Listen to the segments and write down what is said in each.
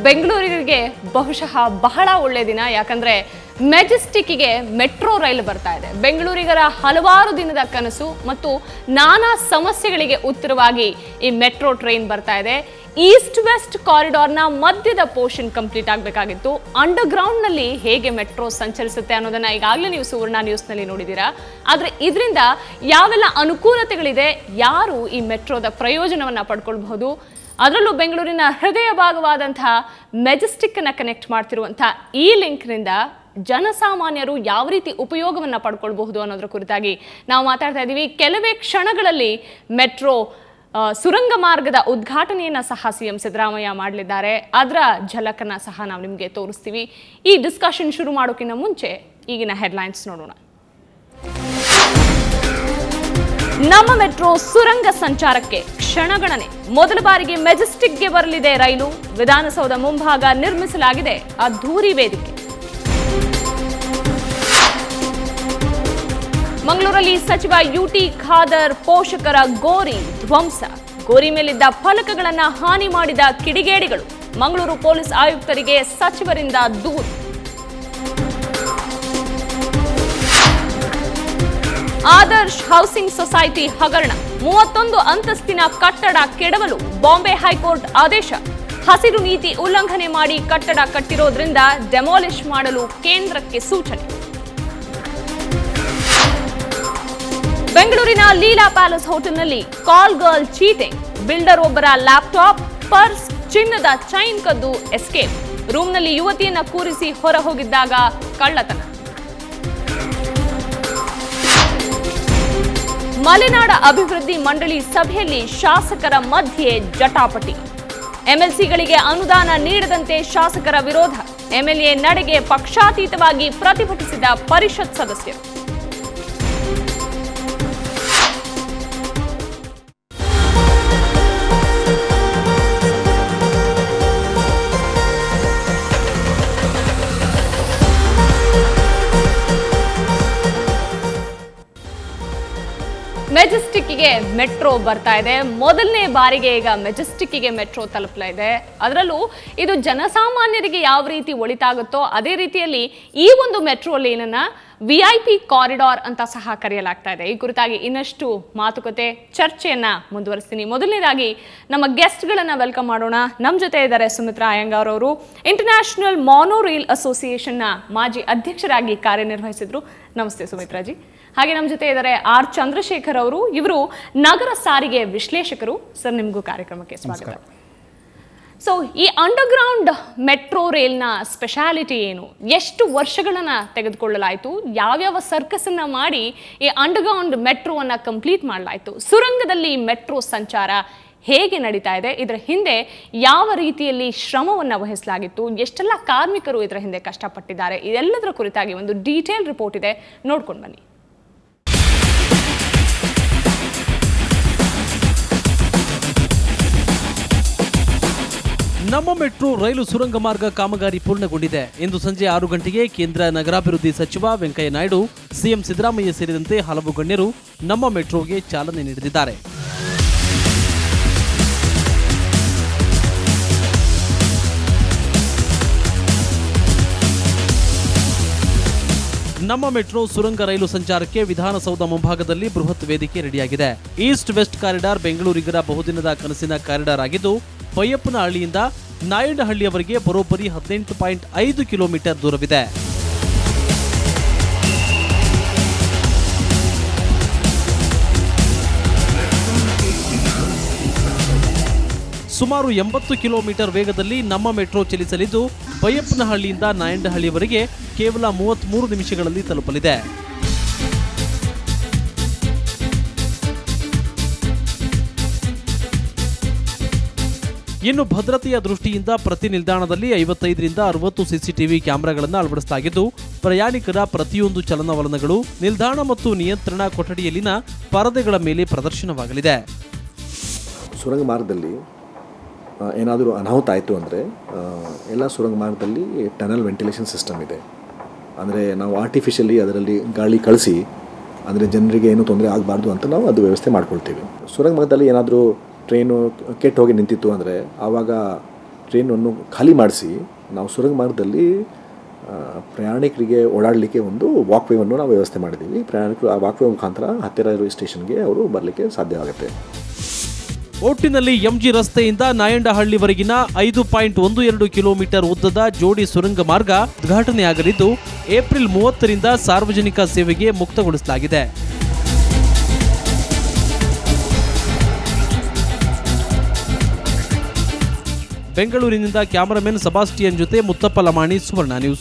ಬೆಂಗಳೂರಿಗೆ ಬಹುಶಃ ಬಹಳ ಒಳ್ಳೆಯ ದಿನ ಯಾಕಂದ್ರೆ ಮೆಜೆಸ್ಟಿಕ್ಗೆ ಮೆಟ್ರೋ ರೈಲು ಬರ್ತಾ ಇದೆ ಬೆಂಗಳೂರಿಗರ ಹಲವಾರು ದಿನದ ಕನಸು ಮತ್ತು ನಾನಾ ಸಮಸ್ಯೆಗಳಿಗೆ ಉತ್ತರವಾಗಿ ಈ ಮೆಟ್ರೋ ಟ್ರೈನ್ ಬರ್ತಾ ಇದೆ ಈಸ್ಟ್ ವೆಸ್ಟ್ ಕಾರಿಡಾರ್ನ ಮಧ್ಯದ ಪೋರ್ಷನ್ ಕಂಪ್ಲೀಟ್ ಆಗಬೇಕಾಗಿತ್ತು ಅಂಡರ್ಗ್ರೌಂಡ್ ನಲ್ಲಿ ಹೇಗೆ ಮೆಟ್ರೋ ಸಂಚರಿಸುತ್ತೆ ಅನ್ನೋದನ್ನ ಈಗಾಗಲೇ ನೀವು ಸುವರ್ಣ ನ್ಯೂಸ್ನಲ್ಲಿ ನೋಡಿದ್ದೀರಾ ಆದರೆ ಇದರಿಂದ ಯಾವೆಲ್ಲ ಅನುಕೂಲತೆಗಳಿದೆ ಯಾರು ಈ ಮೆಟ್ರೋದ ಪ್ರಯೋಜನವನ್ನ ಪಡ್ಕೊಳ್ಬಹುದು ಅದರಲ್ಲೂ ಬೆಂಗಳೂರಿನ ಹೃದಯ ಭಾಗವಾದಂತಹ ಮೆಜೆಸ್ಟಿಕ್ ಅನ್ನ ಕನೆಕ್ಟ್ ಮಾಡ್ತಿರುವಂತಹ ಈ ಲಿಂಕ್ನಿಂದ ಜನಸಾಮಾನ್ಯರು ಯಾವ ರೀತಿ ಉಪಯೋಗವನ್ನ ಪಡ್ಕೊಳ್ಬಹುದು ಅನ್ನೋದ್ರ ಕುರಿತಾಗಿ ನಾವು ಮಾತಾಡ್ತಾ ಇದ್ದೀವಿ ಕೆಲವೇ ಕ್ಷಣಗಳಲ್ಲಿ ಮೆಟ್ರೋ ಆ, ಸುರಂಗ ಮಾರ್ಗದ ಉದ್ಘಾಟನೆಯನ್ನ ಸಹ ಸಿಎಂ ಸಿದ್ದರಾಮಯ್ಯ ಮಾಡಲಿದ್ದಾರೆ ಅದರ ಝಲಕನ್ನ ಸಹ ನಾವು ನಿಮಗೆ ತೋರಿಸ್ತೀವಿ ಈ ಡಿಸ್ಕಷನ್ ಶುರು ಮಾಡೋಕ್ಕಿಂತ ಮುಂಚೆ ಈಗಿನ ಹೆಡ್ಲೈನ್ಸ್ ನೋಡೋಣ ನಮ್ಮ ಮೆಟ್ರೋ ಸುರಂಗ ಸಂಚಾರಕ್ಕೆ ಕ್ಷಣಗಣನೆ ಮೊದಲ ಬಾರಿಗೆ ಮೆಜೆಸ್ಟಿಕ್ಗೆ ಬರಲಿದೆ ರೈಲು ವಿಧಾನಸೌಧ ಮುಂಭಾಗ ನಿರ್ಮಿಸಲಾಗಿದೆ ಅದ್ಧೂರಿ ವೇದಿಕೆ ಮಂಗಳೂರಲ್ಲಿ ಸಚಿವ ಯುಟಿ ಖಾದರ್ ಪೋಷಕರ ಗೋರಿ ಧ್ವಂಸ ಗೋರಿ ಮೇಲಿದ್ದ ಫಲಕಗಳನ್ನ ಹಾನಿ ಮಾಡಿದ ಕಿಡಿಗೇಡಿಗಳು ಮಂಗಳೂರು ಪೊಲೀಸ್ ಆಯುಕ್ತರಿಗೆ ಸಚಿವರಿಂದ ದೂರು ಆದರ್ಶ್ ಹೌಸಿಂಗ್ ಸೊಸೈಟಿ ಹಗರಣ ಮೂವತ್ತೊಂದು ಅಂತಸ್ತಿನ ಕಟ್ಟಡ ಕೆಡವಲು ಬಾಂಬೆ ಹೈಕೋರ್ಟ್ ಆದೇಶ ಹಸಿರು ನೀತಿ ಉಲ್ಲಂಘನೆ ಮಾಡಿ ಕಟ್ಟಡ ಕಟ್ಟಿರೋದ್ರಿಂದ ಡೆಮಾಲಿಷ್ ಮಾಡಲು ಕೇಂದ್ರಕ್ಕೆ ಸೂಚನೆ ಬೆಂಗಳೂರಿನ ಲೀಲಾ ಪ್ಯಾಲೇಸ್ ಹೋಟೆಲ್ನಲ್ಲಿ ಕಾಲ್ ಗರ್ಲ್ ಚೀಟಿಂಗ್ ಬಿಲ್ಡರ್ ಒಬ್ಬರ ಲ್ಯಾಪ್ಟಾಪ್ ಪರ್ಸ್ ಚಿನ್ನದ ಚೈನ್ ಕದ್ದು ಎಸ್ಕೇಪ್ ರೂಮ್ನಲ್ಲಿ ಯುವತಿಯನ್ನ ಕೂರಿಸಿ ಹೊರ ಹೋಗಿದ್ದಾಗ ಕಳ್ಳತನ ಮಲೆನಾಡ ಅಭಿವೃದ್ಧಿ ಮಂಡಳಿ ಸಭೆಯಲ್ಲಿ ಶಾಸಕರ ಮಧ್ಯೆ ಜಟಾಪಟಿ ಎಂಎಲ್ಸಿಗಳಿಗೆ ಅನುದಾನ ನೀಡದಂತೆ ಶಾಸಕರ ವಿರೋಧ ಎಂಎಲ್ಎ ನಡೆಗೆ ಪಕ್ಷಾತೀತವಾಗಿ ಪ್ರತಿಭಟಿಸಿದ ಪರಿಷತ್ ಸದಸ್ಯರು ಮೆಜೆಸ್ಟಿಕ್ಗೆ ಮೆಟ್ರೋ ಬರ್ತಾ ಇದೆ ಮೊದಲನೇ ಬಾರಿಗೆ ಈಗ ಮೆಜೆಸ್ಟಿಕ್ಗೆ ಮೆಟ್ರೋ ತಲುಪಲ ಇದೆ ಅದರಲ್ಲೂ ಇದು ಜನಸಾಮಾನ್ಯರಿಗೆ ಯಾವ ರೀತಿ ಒಳಿತಾಗುತ್ತೋ ಅದೇ ರೀತಿಯಲ್ಲಿ ಈ ಒಂದು ಮೆಟ್ರೋ ಲೇನನ್ನ ವಿ ಐ ಪಿ ಕಾರಿಡಾರ್ ಅಂತ ಸಹ ಕರೆಯಲಾಗ್ತಾ ಇದೆ ಈ ಕುರಿತಾಗಿ ಇನ್ನಷ್ಟು ಮಾತುಕತೆ ಚರ್ಚೆಯನ್ನ ಮುಂದುವರಿಸ್ತೀನಿ ಮೊದಲನೇದಾಗಿ ನಮ್ಮ ಗೆಸ್ಟ್ಗಳನ್ನ ವೆಲ್ಕಮ್ ಮಾಡೋಣ ನಮ್ಮ ಜೊತೆ ಇದ್ದಾರೆ ಸುಮಿತ್ರಾ ಅಯ್ಯಂಗಾರ್ ಅವರು ಇಂಟರ್ನ್ಯಾಷನಲ್ ಮಾನೋ ರೈಲ್ ಅಸೋಸಿಯೇಷನ್ನ ಮಾಜಿ ಅಧ್ಯಕ್ಷರಾಗಿ ಕಾರ್ಯನಿರ್ವಹಿಸಿದ್ರು ನಮಸ್ತೆ ಸುಮಿತ್ರಾಜಿ ಹಾಗೆ ನಮ್ಮ ಜೊತೆ ಇದ್ದಾರೆ ಆರ್ ಚಂದ್ರಶೇಖರ್ ಅವರು ಇವರು ನಗರ ಸಾರಿಗೆ ವಿಶ್ಲೇಷಕರು ಸರ್ ನಿಮಗೂ ಕಾರ್ಯಕ್ರಮಕ್ಕೆ ಸ್ವಾಗತ ಸೊ ಈ ಅಂಡರ್ಗ್ರೌಂಡ್ ಮೆಟ್ರೋ ರೈಲ್ನ ಸ್ಪೆಷಾಲಿಟಿ ಏನು ಎಷ್ಟು ವರ್ಷಗಳನ್ನ ತೆಗೆದುಕೊಳ್ಳಲಾಯಿತು ಯಾವ್ಯಾವ ಸರ್ಕಸ್ ಅನ್ನ ಮಾಡಿ ಈ ಅಂಡರ್ಗ್ರೌಂಡ್ ಮೆಟ್ರೋವನ್ನ ಕಂಪ್ಲೀಟ್ ಮಾಡಲಾಯಿತು ಸುರಂಗದಲ್ಲಿ ಮೆಟ್ರೋ ಸಂಚಾರ ಹೇಗೆ ನಡೀತಾ ಇದೆ ಇದರ ಹಿಂದೆ ಯಾವ ರೀತಿಯಲ್ಲಿ ಶ್ರಮವನ್ನ ವಹಿಸಲಾಗಿತ್ತು ಎಷ್ಟೆಲ್ಲ ಕಾರ್ಮಿಕರು ಇದರ ಹಿಂದೆ ಕಷ್ಟಪಟ್ಟಿದ್ದಾರೆ ಇದೆಲ್ಲದರ ಕುರಿತಾಗಿ ಒಂದು ಡೀಟೇಲ್ ರಿಪೋರ್ಟ್ ಇದೆ ನೋಡ್ಕೊಂಡು ಬನ್ನಿ ನಮ್ಮ ಮೆಟ್ರೋ ರೈಲು ಸುರಂಗ ಮಾರ್ಗ ಕಾಮಗಾರಿ ಪೂರ್ಣಗೊಂಡಿದೆ ಇಂದು ಸಂಜೆ ಆರು ಗಂಟೆಗೆ ಕೇಂದ್ರ ನಗರಾಭಿವೃದ್ಧಿ ಸಚಿವ ವೆಂಕಯ್ಯ ನಾಯ್ಡು ಸಿಎಂ ಸಿದ್ದರಾಮಯ್ಯ ಸೇರಿದಂತೆ ಹಲವು ಗಣ್ಯರು ನಮ್ಮ ಮೆಟ್ರೋಗೆ ಚಾಲನೆ ನೀಡಲಿದ್ದಾರೆ ನಮ್ಮ ಮೆಟ್ರೋ ಸುರಂಗ ರೈಲು ಸಂಚಾರಕ್ಕೆ ವಿಧಾನಸೌಧ ಮುಂಭಾಗದಲ್ಲಿ ಬೃಹತ್ ವೇದಿಕೆ ರೆಡಿಯಾಗಿದೆ ಈಸ್ಟ್ ವೆಸ್ಟ್ ಕಾರಿಡಾರ್ ಬೆಂಗಳೂರಿಗರ ಬಹುದಿನದ ಕನಸಿನ ಕಾರಿಡಾರ್ ಆಗಿದ್ದು ಬೈಯಪ್ಪನಹಳ್ಳಿಯಿಂದ ನಾಯಂಡಹಳ್ಳಿಯವರೆಗೆ ಬರೋಬ್ಬರಿ ಹದಿನೆಂಟು ಪಾಯಿಂಟ್ ಐದು ಕಿಲೋಮೀಟರ್ ದೂರವಿದೆ ಸುಮಾರು ಎಂಬತ್ತು ಕಿಲೋಮೀಟರ್ ವೇಗದಲ್ಲಿ ನಮ್ಮ ಮೆಟ್ರೋ ಚಲಿಸಲಿದ್ದು ಬೈಯಪ್ಪನಹಳ್ಳಿಯಿಂದ ನಾಯಂಡಹಳ್ಳಿಯವರೆಗೆ ಕೇವಲ ಮೂವತ್ತ್ಮೂರು ನಿಮಿಷಗಳಲ್ಲಿ ತಲುಪಲಿದೆ ಇನ್ನು ಭದ್ರತೆಯ ದೃಷ್ಟಿಯಿಂದ ಪ್ರತಿ ನಿಲ್ದಾಣದಲ್ಲಿ ಐವತ್ತೈದರಿಂದ ಅರವತ್ತು ಸಿಸಿಟಿವಿ ಕ್ಯಾಮೆರಾಗಳನ್ನು ಅಳವಡಿಸಲಾಗಿದ್ದು ಪ್ರಯಾಣಿಕರ ಪ್ರತಿಯೊಂದು ಚಲನವಲನಗಳು ನಿಲ್ದಾಣ ಮತ್ತು ನಿಯಂತ್ರಣ ಕೊಠಡಿಯಲ್ಲಿನ ಪರದೆಗಳ ಮೇಲೆ ಪ್ರದರ್ಶನವಾಗಲಿದೆ ಸುರಂಗ ಮಾರ್ಗದಲ್ಲಿ ಏನಾದರೂ ಅನಾಹುತ ಆಯಿತು ಅಂದರೆ ಎಲ್ಲ ಸುರಂಗ ಮಾರ್ಗದಲ್ಲಿ ಟನಲ್ ವೆಂಟಿಲೇಷನ್ ಸಿಸ್ಟಮ್ ಇದೆ ಅಂದರೆ ನಾವು ಆರ್ಟಿಫಿಷಿಯಲಿ ಅದರಲ್ಲಿ ಗಾಳಿ ಕಳಿಸಿ ಅಂದರೆ ಜನರಿಗೆ ಏನೂ ತೊಂದರೆ ಆಗಬಾರ್ದು ಅಂತ ನಾವು ಅದು ವ್ಯವಸ್ಥೆ ಮಾಡ್ಕೊಳ್ತೀವಿ ಸುರಂಗ ಮಾರ್ಗದಲ್ಲಿ ಏನಾದರೂ ಟ್ರೈನು ಕೆಟ್ಟು ಹೋಗಿ ನಿಂತಿತ್ತು ಅಂದರೆ ಆವಾಗ ಟ್ರೈನನ್ನು ಖಾಲಿ ಮಾಡಿಸಿ ನಾವು ಸುರಂಗ ಮಾರ್ಗದಲ್ಲಿ ಆ, ಪ್ರಯಾಣಿಕರಿಗೆ ಓಡಾಡಲಿಕ್ಕೆ ಒಂದು ವಾಕ್ವೇವನ್ನು ನಾವು ವ್ಯವಸ್ಥೆ ಮಾಡಿದ್ದೀವಿ ಪ್ರಯಾಣಿಕರು ಆ ವಾಕ್ವೇ ಮುಖಾಂತರ ಹತ್ತಿರ ಇರೋ ಸ್ಟೇಷನ್ಗೆ ಅವರು ಬರಲಿಕ್ಕೆ ಸಾಧ್ಯವಾಗುತ್ತೆ ಒಟ್ಟಿನಲ್ಲಿ ಎಂಜಿ ರಸ್ತೆಯಿಂದ ನಾಯಂಡಹಳ್ಳಿವರೆಗಿನ ಐದು ಪಾಯಿಂಟ್ ಒಂದು ಎರಡು ಕಿಲೋಮೀಟರ್ ಉದ್ದದ ಜೋಡಿ ಸುರಂಗ ಮಾರ್ಗ ಉದ್ಘಾಟನೆಯಾಗಲಿದ್ದು ಏಪ್ರಿಲ್ ಮೂವತ್ತರಿಂದ ಸಾರ್ವಜನಿಕ ಸೇವೆಗೆ ಮುಕ್ತಗೊಳಿಸಲಾಗಿದೆ ಬೆಂಗಳೂರಿನಿಂದ ಕ್ಯಾಮರಾಮನ್ ಸಬಾಸ್ಟಿಯನ್ ಜೊತೆ ಮುತ್ತಪ್ಪ ಲಮಾಣಿ ಸುವರ್ಣ ನ್ಯೂಸ್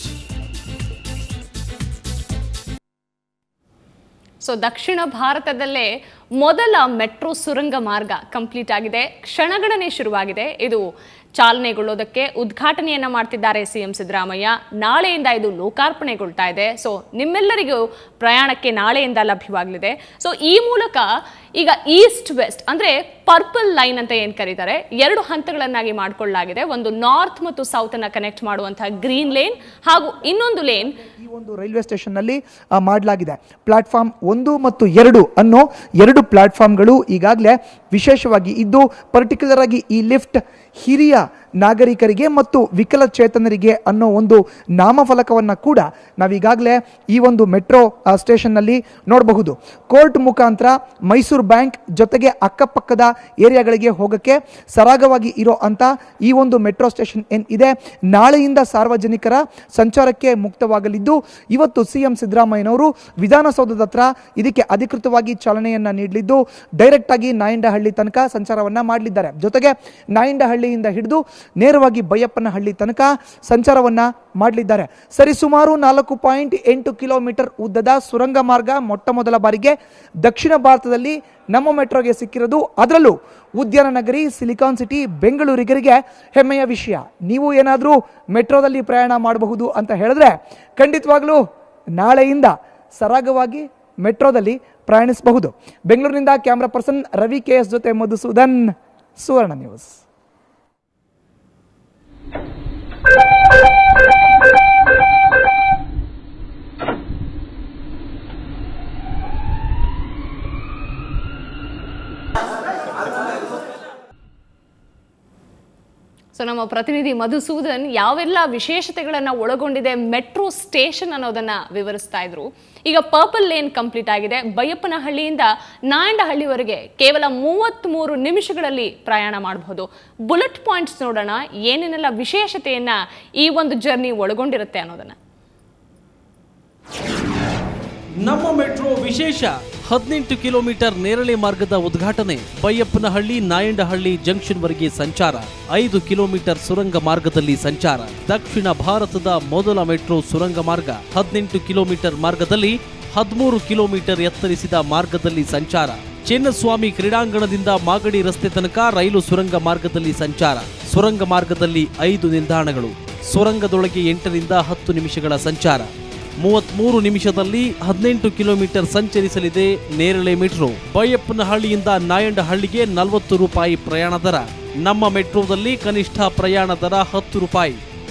ಸೊ ದಕ್ಷಿಣ ಭಾರತದಲ್ಲೇ ಮೊದಲ ಮೆಟ್ರೋ ಸುರಂಗ ಮಾರ್ಗ ಕಂಪ್ಲೀಟ್ ಆಗಿದೆ ಕ್ಷಣಗಣನೆ ಶುರುವಾಗಿದೆ ಇದು ಚಾಲನೆಗೊಳ್ಳೋದಕ್ಕೆ ಉದ್ಘಾಟನೆಯನ್ನ ಮಾಡ್ತಿದ್ದಾರೆ ಸಿಎಂ ಸಿದ್ದರಾಮಯ್ಯ ನಾಳೆಯಿಂದ ಇದು ಲೋಕಾರ್ಪಣೆಗೊಳ್ತಾ ಇದೆ ಸೊ ನಿಮ್ಮೆಲ್ಲರಿಗೂ ಪ್ರಯಾಣಕ್ಕೆ ನಾಳೆಯಿಂದ ಲಭ್ಯವಾಗಲಿದೆ ಸೊ ಈ ಮೂಲಕ ಈಗ ಈಸ್ಟ್ ವೆಸ್ಟ್ ಅಂದ್ರೆ ಪರ್ಪಲ್ ಲೈನ್ ಅಂತ ಏನ್ ಕರೀತಾರೆ ಎರಡು ಹಂತಗಳನ್ನಾಗಿ ಮಾಡಿಕೊಳ್ಳಲಾಗಿದೆ ಒಂದು ನಾರ್ತ್ ಮತ್ತು ಸೌತ್ ಅನ್ನ ಕನೆಕ್ಟ್ ಮಾಡುವಂತಹ ಗ್ರೀನ್ ಲೇನ್ ಹಾಗೂ ಇನ್ನೊಂದು ಲೇನ್ ಈ ಒಂದು ರೈಲ್ವೆ ಸ್ಟೇಷನ್ನಲ್ಲಿ ಆ, ಮಾಡಲಾಗಿದೆ ಪ್ಲಾಟ್ಫಾರ್ಮ್ ಒಂದು ಮತ್ತು ಎರಡು ಅನ್ನೋ ಎರಡು ಪ್ಲಾಟ್ಫಾರ್ಮ್ಗಳು ಈಗಾಗಲೇ ವಿಶೇಷವಾಗಿ ಇದ್ದು ಪರ್ಟಿಕ್ಯುಲರ್ ಆಗಿ ಈ ಲಿಫ್ಟ್ ಹಿರಿಯ ನಾಗರಿಕರಿಗೆ ಮತ್ತು ವಿಕಲಚೇತನರಿಗೆ ಅನ್ನೋ ಒಂದು ನಾಮಫಲಕವನ್ನು ಕೂಡ ನಾವೀಗಾಗಲೇ ಈ ಒಂದು ಮೆಟ್ರೋ ಆ, ಸ್ಟೇಷನ್ನಲ್ಲಿ ನೋಡಬಹುದು ಕೋರ್ಟ್ ಮುಖಾಂತರ ಮೈಸೂರು ಬ್ಯಾಂಕ್ ಜೊತೆಗೆ ಅಕ್ಕಪಕ್ಕದ ಏರಿಯಾಗಳಿಗೆ ಹೋಗೋಕ್ಕೆ ಸರಾಗವಾಗಿ ಇರೋ ಅಂತ ಈ ಒಂದು ಮೆಟ್ರೋ ಸ್ಟೇಷನ್ ಏನ್ ಇದೆ ನಾಳೆಯಿಂದ ಸಾರ್ವಜನಿಕರ ಸಂಚಾರಕ್ಕೆ ಮುಕ್ತವಾಗಲಿದ್ದು ಇವತ್ತು ಸಿ ಎಂ ಸಿದ್ದರಾಮಯ್ಯನವರು ವಿಧಾನಸೌಧದ ಹತ್ರ ಇದಕ್ಕೆ ಅಧಿಕೃತವಾಗಿ ಚಾಲನೆಯನ್ನ ನೀಡಲಿದ್ದು ಡೈರೆಕ್ಟ್ ಆಗಿ ನಾಯಂಡಹಳ್ಳಿ ತನಕ ಸಂಚಾರವನ್ನ ಮಾಡಲಿದ್ದಾರೆ ಜೊತೆಗೆ ನಾಯಂಡಹಳ್ಳಿಯಿಂದ ಹಿಡಿದು ನೇರವಾಗಿ ಬೈಯಪ್ಪನಹಳ್ಳಿ ತನಕ ಸಂಚಾರವನ್ನ ಮಾಡಲಿದ್ದಾರೆ ಸರಿಸುಮಾರು ನಾಲ್ಕು ಪಾಯಿಂಟ್ ಎಂಟು ಕಿಲೋಮೀಟರ್ ಉದ್ದದ ಸುರಂಗ ಮಾರ್ಗ ಮೊಟ್ಟ ಮೊದಲ ಬಾರಿಗೆ ದಕ್ಷಿಣ ಭಾರತದಲ್ಲಿ ನಮ್ಮ ಮೆಟ್ರೋಗೆ ಸಿಕ್ಕಿರೋದು ಅದರಲ್ಲೂ ಉದ್ಯಾನ ನಗರಿ ಸಿಲಿಕಾನ್ ಸಿಟಿ ಬೆಂಗಳೂರಿಗರಿಗೆ ಹೆಮ್ಮೆಯ ವಿಷಯ ನೀವು ಏನಾದರೂ ಮೆಟ್ರೋದಲ್ಲಿ ಪ್ರಯಾಣ ಮಾಡಬಹುದು ಅಂತ ಹೇಳಿದ್ರೆ ಖಂಡಿತವಾಗ್ಲೂ ನಾಳೆಯಿಂದ ಸರಾಗವಾಗಿ ಮೆಟ್ರೋದಲ್ಲಿ ಪ್ರಯಾಣಿಸಬಹುದು ಬೆಂಗಳೂರಿನಿಂದ camera person Ravi K S ಜೊತೆ ಮಧುಸೂದನ್ ಸುವರ್ಣ ನ್ಯೂಸ್ ಸೊ ನಮ್ಮ ಪ್ರತಿನಿಧಿ ಮಧುಸೂದನ್ ಯಾವೆಲ್ಲ ವಿಶೇಷತೆಗಳನ್ನ ಒಳಗೊಂಡಿದೆ ಮೆಟ್ರೋ ಸ್ಟೇಷನ್ ಅನ್ನೋದನ್ನ ವಿವರಿಸ್ತಾ ಇದ್ರು ಈಗ ಪರ್ಪಲ್ ಲೇನ್ ಕಂಪ್ಲೀಟ್ ಆಗಿದೆ ಬೈಯಪ್ಪನಹಳ್ಳಿಯಿಂದ ನಾಯಂಡಹಳ್ಳಿವರೆಗೆ ಕೇವಲ ಮೂವತ್ತ್ಮೂರು ನಿಮಿಷಗಳಲ್ಲಿ ಪ್ರಯಾಣ ಮಾಡಬಹುದು ಬುಲೆಟ್ ಪಾಯಿಂಟ್ಸ್ ನೋಡೋಣ ಏನೇನೆಲ್ಲ ವಿಶೇಷತೆಯನ್ನ ಈ ಒಂದು ಜರ್ನಿ ಒಳಗೊಂಡಿರುತ್ತೆ ಅನ್ನೋದನ್ನ ನಮ್ಮ ಮೆಟ್ರೋ ವಿಶೇಷ ಹದಿನೆಂಟು ಕಿಲೋಮೀಟರ್ ನೇರಳೆ ಮಾರ್ಗದ ಉದ್ಘಾಟನೆ ಬೈಯಪ್ಪನಹಳ್ಳಿ ನಾಯಂಡಹಳ್ಳಿ ಜಂಕ್ಷನ್ ವರೆಗೆ ಸಂಚಾರ ಐದು ಕಿಲೋಮೀಟರ್ ಸುರಂಗ ಮಾರ್ಗದಲ್ಲಿ ಸಂಚಾರ ದಕ್ಷಿಣ ಭಾರತದ ಮೊದಲ ಮೆಟ್ರೋ ಸುರಂಗ ಮಾರ್ಗ ಹದಿನೆಂಟು ಕಿಲೋಮೀಟರ್ ಮಾರ್ಗದಲ್ಲಿ ಹದಿಮೂರು ಕಿಲೋಮೀಟರ್ ಎತ್ತರಿಸಿದ ಮಾರ್ಗದಲ್ಲಿ ಸಂಚಾರ ಚಿನ್ನಸ್ವಾಮಿ ಕ್ರೀಡಾಂಗಣದಿಂದ ಮಾಗಡಿ ರಸ್ತೆ ತನಕ ರೈಲು ಸುರಂಗ ಮಾರ್ಗದಲ್ಲಿ ಸಂಚಾರ ಸುರಂಗ ಮಾರ್ಗದಲ್ಲಿ ಐದು ನಿಲ್ದಾಣಗಳು ಸುರಂಗದೊಳಗೆ ಎಂಟರಿಂದ ಹತ್ತು ನಿಮಿಷಗಳ ಸಂಚಾರ ಮೂವತ್ಮೂರು ನಿಮಿಷದಲ್ಲಿ ಹದಿನೆಂಟು ಕಿಲೋಮೀಟರ್ ಸಂಚರಿಸಲಿದೆ ನೇರಳೆ ಮೆಟ್ರೋ ಬೈಯಪ್ಪನಹಳ್ಳಿಯಿಂದ ನಾಯಂಡಹಳ್ಳಿಗೆ ನಲವತ್ತು ರೂಪಾಯಿ ಪ್ರಯಾಣ ದರ ನಮ್ಮ ಮೆಟ್ರೋದಲ್ಲಿ ಕನಿಷ್ಠ ಪ್ರಯಾಣ ದರ ಹತ್ತು ರೂಪಾಯಿ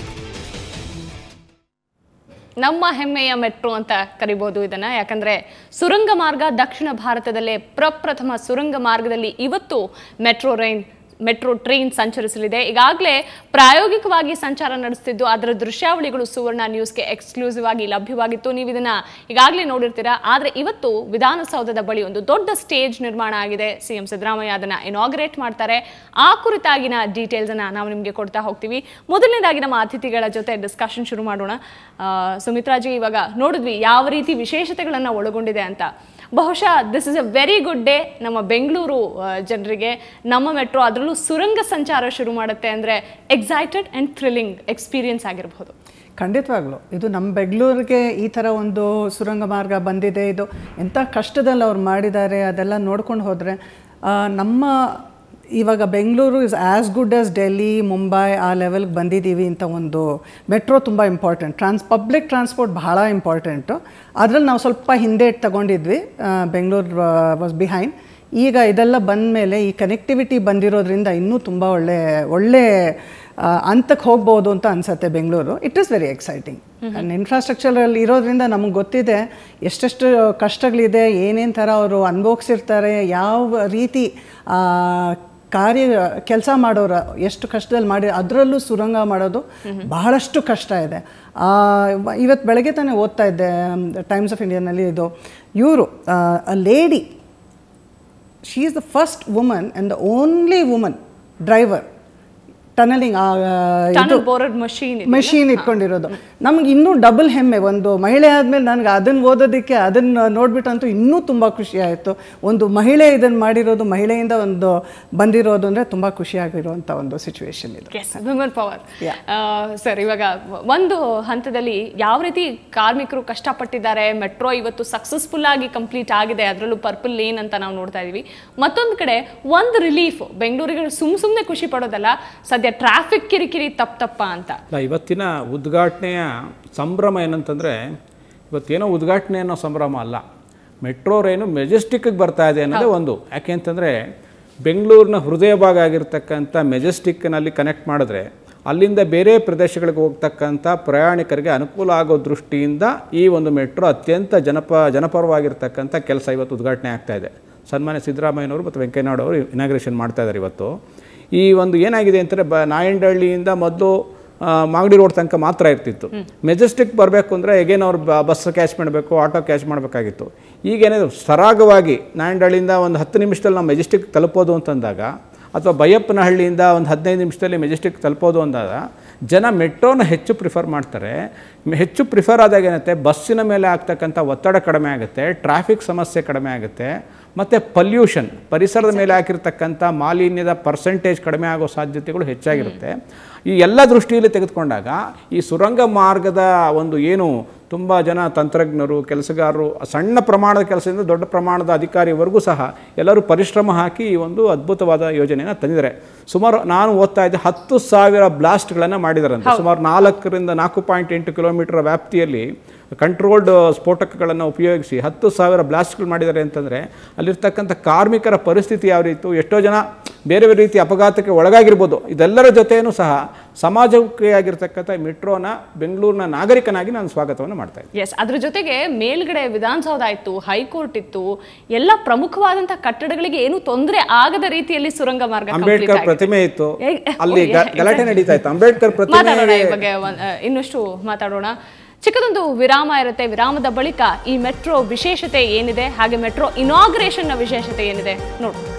ನಮ್ಮ ಹೆಮ್ಮೆಯ ಮೆಟ್ರೋ ಅಂತ ಕರಿಬಹುದು ಇದನ್ನ ಯಾಕಂದ್ರೆ ಸುರಂಗ ಮಾರ್ಗ ದಕ್ಷಿಣ ಭಾರತದಲ್ಲೇ ಪ್ರಪ್ರಥಮ ಸುರಂಗ ಮಾರ್ಗದಲ್ಲಿ ಇವತ್ತು ಮೆಟ್ರೋ ರೈನ್ ಮೆಟ್ರೋ ಟ್ರೈನ್ ಸಂಚರಿಸಲಿದೆ ಈಗಾಗಲೇ ಪ್ರಾಯೋಗಿಕವಾಗಿ ಸಂಚಾರ ನಡೆಸ್ತಿದ್ದು ಅದರ ದೃಶ್ಯಾವಳಿಗಳು ಸುವರ್ಣ ನ್ಯೂಸ್ಗೆ ಎಕ್ಸ್ಕ್ಲೂಸಿವ್ ಆಗಿ ಲಭ್ಯವಾಗಿತ್ತು ನೀವು ಇದನ್ನ ಈಗಾಗಲೇ ನೋಡಿರ್ತೀರಾ ಆದರೆ ಇವತ್ತು ವಿಧಾನಸೌಧದ ಬಳಿ ಒಂದು ದೊಡ್ಡ ಸ್ಟೇಜ್ ನಿರ್ಮಾಣ ಆಗಿದೆ ಸಿಎಂ ಸಿದ್ದರಾಮಯ್ಯ ಅದನ್ನ ಇನಾಗ್ರೇಟ್ ಮಾಡ್ತಾರೆ ಆ ಕುರಿತಾಗಿನ ಡೀಟೇಲ್ಸ್ ಅನ್ನ ನಾವು ನಿಮಗೆ ಕೊಡ್ತಾ ಹೋಗ್ತೀವಿ ಮೊದಲನೇದಾಗಿ ನಮ್ಮ ಅತಿಥಿಗಳ ಜೊತೆ ಡಿಸ್ಕಷನ್ ಶುರು ಮಾಡೋಣ ಆ, ಸುಮಿತ್ರಾಜಿ ಇವಾಗ ನೋಡಿದ್ವಿ ಯಾವ ರೀತಿ ವಿಶೇಷತೆಗಳನ್ನ ಒಳಗೊಂಡಿದೆ ಅಂತ ಬಹುಶಃ this is a very good day ನಮ್ಮ ಬೆಂಗಳೂರು ಜನರಿಗೆ ನಮ್ಮ ಮೆಟ್ರೋ ಅದರಲ್ಲೂ ಸುರಂಗ ಸಂಚಾರ ಶುರು ಮಾಡುತ್ತೆ ಅಂದರೆ ಎಕ್ಸೈಟೆಡ್ ಆ್ಯಂಡ್ ಥ್ರಿಲ್ಲಿಂಗ್ ಎಕ್ಸ್ಪೀರಿಯನ್ಸ್ ಆಗಿರಬಹುದು ಖಂಡಿತವಾಗ್ಲೂ ಇದು ನಮ್ಮ ಬೆಂಗಳೂರಿಗೆ ಈ ಥರ ಒಂದು ಸುರಂಗ ಮಾರ್ಗ ಬಂದಿದೆ ಇದು ಎಂಥ ಕಷ್ಟದಲ್ಲಿ ಅವ್ರು ಮಾಡಿದ್ದಾರೆ ಅದೆಲ್ಲ ನೋಡ್ಕೊಂಡು ಹೋದರೆ ನಮ್ಮ ಇವಾಗ Bengaluru is as good as Delhi Mumbai ಆ ಲೆವೆಲ್ಗೆ ಬಂದಿದ್ದೀವಿ ಅಂತ ಒಂದು ಮೆಟ್ರೋ ತುಂಬ ಇಂಪಾರ್ಟೆಂಟ್ ಟ್ರಾನ್ಸ್ ಪಬ್ಲಿಕ್ ಟ್ರಾನ್ಸ್ಪೋರ್ಟ್ ಬಹಳ ಇಂಪಾರ್ಟೆಂಟು ಅದರಲ್ಲಿ ನಾವು ಸ್ವಲ್ಪ ಹಿಂದೆ ತಗೊಂಡಿದ್ವಿ ಬೆಂಗಳೂರು ವಾಸ್ ಬಿಹೈಂಡ್ ಈಗ ಇದೆಲ್ಲ ಬಂದ ಮೇಲೆ ಈ ಕನೆಕ್ಟಿವಿಟಿ ಬಂದಿರೋದ್ರಿಂದ ಇನ್ನೂ ತುಂಬ ಒಳ್ಳೆ ಒಳ್ಳೆ ಆ, ಹಂತಕ್ಕೆ ಹೋಗ್ಬೋದು ಅಂತ ಅನ್ಸುತ್ತೆ Bengaluru it is very exciting and ಇನ್ಫ್ರಾಸ್ಟ್ರಕ್ಚರಲ್ಲಿ ಇರೋದ್ರಿಂದ ನಮಗೆ ಗೊತ್ತಿದೆ ಎಷ್ಟೆಷ್ಟು ಕಷ್ಟಗಳಿದೆ ಏನೇನು ಥರ ಅವರು ಅನುಭವಿಸಿರ್ತಾರೆ ಯಾವ ರೀತಿ ಕಾರ್ಯ ಕೆಲಸ ಮಾಡೋರ ಎಷ್ಟು ಕಷ್ಟದಲ್ಲಿ ಮಾಡಿ ಅದರಲ್ಲೂ ಸುರಂಗ ಮಾಡೋದು ಬಹಳಷ್ಟು ಕಷ್ಟ ಇದೆ ಇವತ್ತು ಬೆಳಗ್ಗೆ ತಾನೇ ಓದ್ತಾ ಇದ್ದೆ ಟೈಮ್ಸ್ ಆಫ್ ಇಂಡಿಯಾನಲ್ಲಿ ಇದು ಇವರು a lady she is the first woman and the only woman driver tunnelling tunnel board machine machine ಇಟ್ಕೊಂಡಿರೋದು ನಮ್ಗೆ ಇನ್ನೂ ಡಬಲ್ ಹೆಮ್ಮೆ ಒಂದು ಮಹಿಳೆ ಆದಮೇಲೆ ನನಗೆ ಅದನ್ನು ಓದೋದಕ್ಕೆ ಅದನ್ನು ನೋಡ್ಬಿಟ್ಟಂತೂ ಇನ್ನೂ ತುಂಬ ಖುಷಿ ಆಯಿತು ಒಂದು ಮಹಿಳೆ ಇದನ್ನು ಮಾಡಿರೋದು ಮಹಿಳೆಯಿಂದ ಒಂದು ಬಂದಿರೋದು ಅಂದರೆ ತುಂಬ ಖುಷಿಯಾಗಿರುವಂಥ ಒಂದು ಸಿಚುವೇಶನ್ ಇದು ಎಸ್ ವಿಮನ್ ಪವರ್ ಸರ್ ಇವಾಗ ಒಂದು ಹಂತದಲ್ಲಿ ಯಾವ ರೀತಿ ಕಾರ್ಮಿಕರು ಕಷ್ಟಪಟ್ಟಿದ್ದಾರೆ ಮೆಟ್ರೋ ಇವತ್ತು ಸಕ್ಸಸ್ಫುಲ್ ಆಗಿ ಕಂಪ್ಲೀಟ್ ಆಗಿದೆ ಅದರಲ್ಲೂ ಪರ್ಪಲ್ ಲೇನ್ ಅಂತ ನಾವು ನೋಡ್ತಾ ಇದೀವಿ ಮತ್ತೊಂದು ಕಡೆ ಒಂದು ರಿಲೀಫ್ ಬೆಂಗಳೂರಿಗೆ ಸುಮ್ ಸುಮ್ಮನೆ ಖುಷಿ ಪಡೋದಲ್ಲ ಸದ್ಯ ಟ್ರಾಫಿಕ್ ಕಿರಿಕಿರಿ ತಪ್ಪ ತಪ್ಪ ಅಂತ ಅಲ್ಲ ಇವತ್ತಿನ ಉದ್ಘಾಟನೆಯ ಸಂಭ್ರಮ ಏನಂತಂದರೆ ಇವತ್ತೇನೋ ಉದ್ಘಾಟನೆ ಅನ್ನೋ ಸಂಭ್ರಮ ಅಲ್ಲ ಮೆಟ್ರೋ ರೈನು ಮೆಜೆಸ್ಟಿಕ್ಗೆ ಬರ್ತಾ ಇದೆ ಅನ್ನೋದೇ ಒಂದು ಯಾಕೆ ಅಂತಂದರೆ ಬೆಂಗಳೂರಿನ ಹೃದಯ ಭಾಗ ಆಗಿರ್ತಕ್ಕಂಥ ಮೆಜೆಸ್ಟಿಕ್ನಲ್ಲಿ ಕನೆಕ್ಟ್ ಮಾಡಿದ್ರೆ ಅಲ್ಲಿಂದ ಬೇರೆ ಪ್ರದೇಶಗಳಿಗೆ ಹೋಗ್ತಕ್ಕಂಥ ಪ್ರಯಾಣಿಕರಿಗೆ ಅನುಕೂಲ ಆಗೋ ದೃಷ್ಟಿಯಿಂದ ಈ ಒಂದು ಮೆಟ್ರೋ ಅತ್ಯಂತ ಜನಪ ಜನಪರವಾಗಿರ್ತಕ್ಕಂಥ ಕೆಲಸ ಇವತ್ತು ಉದ್ಘಾಟನೆ ಆಗ್ತಾ ಇದೆ ಸನ್ಮಾನ್ಯ ಸಿದ್ದರಾಮಯ್ಯನವರು ಮತ್ತು ವೆಂಕಯ್ಯನಾಯ್ಡು ಅವರು ಇನಾಗ್ರೇಷನ್ ಮಾಡ್ತಾ ಇದ್ದಾರೆ ಇವತ್ತು ಈ ಒಂದು ಏನಾಗಿದೆ ಅಂತಂದರೆ ಬ ನಾಯಂಡಹಳ್ಳಿಯಿಂದ ಮೊದಲು ಮಾಗಡಿ ರೋಡ್ ತನಕ ಮಾತ್ರ ಇರ್ತಿತ್ತು ಮೆಜೆಸ್ಟಿಕ್ ಬರಬೇಕು ಅಂದರೆ ಎಗೇನ್ ಅವ್ರು ಬಸ್ ಕ್ಯಾಚ್ ಮಾಡಬೇಕು ಆಟೋ ಕ್ಯಾಚ್ ಮಾಡಬೇಕಾಗಿತ್ತು ಈಗೇನಿದೆ ಸರಾಗವಾಗಿ ನಾಯಂಡಹಳ್ಳಿಯಿಂದ ಒಂದು ಹತ್ತು ನಿಮಿಷದಲ್ಲಿ ನಾವು ಮೆಜೆಸ್ಟಿಕ್ ತಲುಪೋದು ಅಂತಂದಾಗ ಅಥವಾ ಬೈಯಪ್ಪನಹಳ್ಳಿಯಿಂದ ಒಂದು ಹದಿನೈದು ನಿಮಿಷದಲ್ಲಿ ಮೆಜೆಸ್ಟಿಕ್ ತಲುಪೋದು ಅಂದಾಗ ಜನ ಮೆಟ್ರೋನ ಹೆಚ್ಚು ಪ್ರಿಫರ್ ಮಾಡ್ತಾರೆ ಮ್- ಹೆಚ್ಚು ಪ್ರಿಫರ್ ಆದಾಗ ಏನತ್ತೆ ಬಸ್ಸಿನ ಮೇಲೆ ಆಗ್ತಕ್ಕಂಥ ಒತ್ತಡ ಕಡಿಮೆ ಆಗುತ್ತೆ ಟ್ರಾಫಿಕ್ ಸಮಸ್ಯೆ ಕಡಿಮೆ ಆಗುತ್ತೆ ಮತ್ತು ಪಲ್ಯೂಷನ್ ಪರಿಸರದ ಮೇಲೆ ಹಾಕಿರ್ತಕ್ಕಂಥ ಮಾಲಿನ್ಯದ ಪರ್ಸೆಂಟೇಜ್ ಕಡಿಮೆ ಆಗೋ ಸಾಧ್ಯತೆಗಳು ಹೆಚ್ಚಾಗಿರುತ್ತೆ ಈ ಎಲ್ಲ ದೃಷ್ಟಿಯಲ್ಲಿ ತೆಗೆದುಕೊಂಡಾಗ ಈ ಸುರಂಗ ಮಾರ್ಗದ ಒಂದು ಏನು ತುಂಬ ಜನ ತಂತ್ರಜ್ಞರು ಕೆಲಸಗಾರರು ಸಣ್ಣ ಪ್ರಮಾಣದ ಕೆಲಸದಿಂದ ದೊಡ್ಡ ಪ್ರಮಾಣದ ಅಧಿಕಾರಿವರೆಗೂ ಸಹ ಎಲ್ಲರೂ ಪರಿಶ್ರಮ ಹಾಕಿ ಈ ಒಂದು ಅದ್ಭುತವಾದ ಯೋಜನೆಯನ್ನು ತಂದಿದ್ದಾರೆ ಸುಮಾರು ನಾನು ಓದ್ತಾ ಇದ್ದೆ ಹತ್ತು ಸಾವಿರ ಬ್ಲಾಸ್ಟ್ಗಳನ್ನು ಮಾಡಿದಾರಂತೆ ಸುಮಾರು ನಾಲ್ಕರಿಂದ ನಾಲ್ಕು ಪಾಯಿಂಟ್ ಎಂಟು ಕಿಲೋಮೀಟರ್ ವ್ಯಾಪ್ತಿಯಲ್ಲಿ ಕಂಟ್ರೋಲ್ಡ್ ಸ್ಫೋಟಕಗಳನ್ನು ಉಪಯೋಗಿಸಿ ಹತ್ತು ಸಾವಿರ ಬ್ಲಾಸ್ಟ್ಗಳು ಮಾಡಿದ್ದಾರೆ ಅಂತಂದರೆ ಅಲ್ಲಿರ್ತಕ್ಕಂಥ ಕಾರ್ಮಿಕರ ಪರಿಸ್ಥಿತಿ ಯಾವ ರೀತಿ ಎಷ್ಟೋ ಜನ ಬೇರೆ ಬೇರೆ ರೀತಿಯ ಅಪಘಾತಕ್ಕೆ ಒಳಗಾಗಿರ್ಬೋದು ಇದೆಲ್ಲರ ಜೊತೆಯೂ ಸಹ ಸಮಾಜಕ್ಕೆ ಆಗಿರ್ತಕ್ಕಂಥ ಮೆಟ್ರೋನ ಬೆಂಗಳೂರಿನ ನಾಗರಿಕನಾಗಿ ನಾನು ಸ್ವಾಗತವನ್ನು ಮಾಡ್ತಾ ಇದ್ದೀನಿ ಎಸ್ ಅದ್ರ ಜೊತೆಗೆ ಮೇಲ್ಗಡೆ ವಿಧಾನಸೌಧ ಇತ್ತು ಹೈಕೋರ್ಟ್ ಇತ್ತು ಎಲ್ಲ ಪ್ರಮುಖವಾದಂತ ಕಟ್ಟಡಗಳಿಗೆ ಏನು ತೊಂದರೆ ಆಗದ ರೀತಿಯಲ್ಲಿ ಸುರಂಗ ಮಾರ್ಗ complete ಅಂಬೇಡ್ಕರ್ ಆಗಿದೆ. ಪ್ರತಿಮೆ ಇತ್ತು ಏ- ಅಲ್ಲಿ ಓ, ಗ- ಯಾ- ಗಲಾಟೆ ನಡೀತಾ ಇತ್ತು ಅಂಬೇಡ್ಕರ್ ಮಾತಾಡೋಣ ಪ್ರತಿಮೆ ಈ ಬಗ್ಗೆ ಒಂದ್- ಆ, ಇನ್ನಷ್ಟು ಮಾತಾಡೋಣ ಚಿಕ್ಕದೊಂದು ವಿರಾಮ ಇರುತ್ತೆ ವಿರಾಮದ ಬಳಿಕ ಈ ಮೆಟ್ರೋ ವಿಶೇಷತೆ ಏನಿದೆ ಹಾಗೆ ಮೆಟ್ರೋ ಇನಾಗ್ರೇಷನ್ ನ ವಿಶೇಷತೆ ಏನಿದೆ ನೋಡು